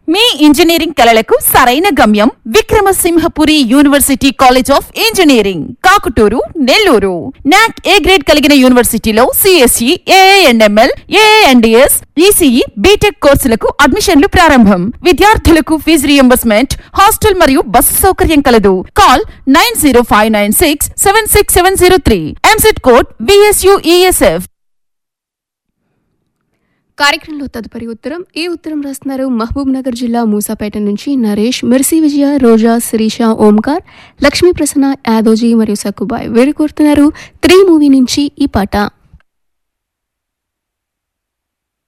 మీ engineering కలలకు సరైన గమ్యం Vikrama Simhapuri University College of Engineering Kakuturu Nellore NAAC A grade కలిగిన యూనివర్సిటీలో CSE AIML AIDS ECE BTech కోర్సులకు అడ్మిషన్లు ప్రారంభం విద్యార్థులకు ఫీజు రియంబర్స్మెంట్ హాస్టల్ మరియు బస్సు సౌకర్యం కలదు call nine zero five nine six seven six seven zero three EAMCET code VSUESF కార్యక్రమంలో తదుపరి ఉత్తరం ఈ ఉత్తరం రాస్తున్నారు మహబూబ్ నగర్ జిల్లా మూసాపేట నుంచి నరేష్ మిర్సి విజయ రోజా శిరీష ఓంకార్ లక్ష్మీ ప్రసన్న యాదోజీ మరియు సక్కుబాయ్ వీరు కోరుతున్నారు త్రీ మూవీ నుంచి ఈ పాట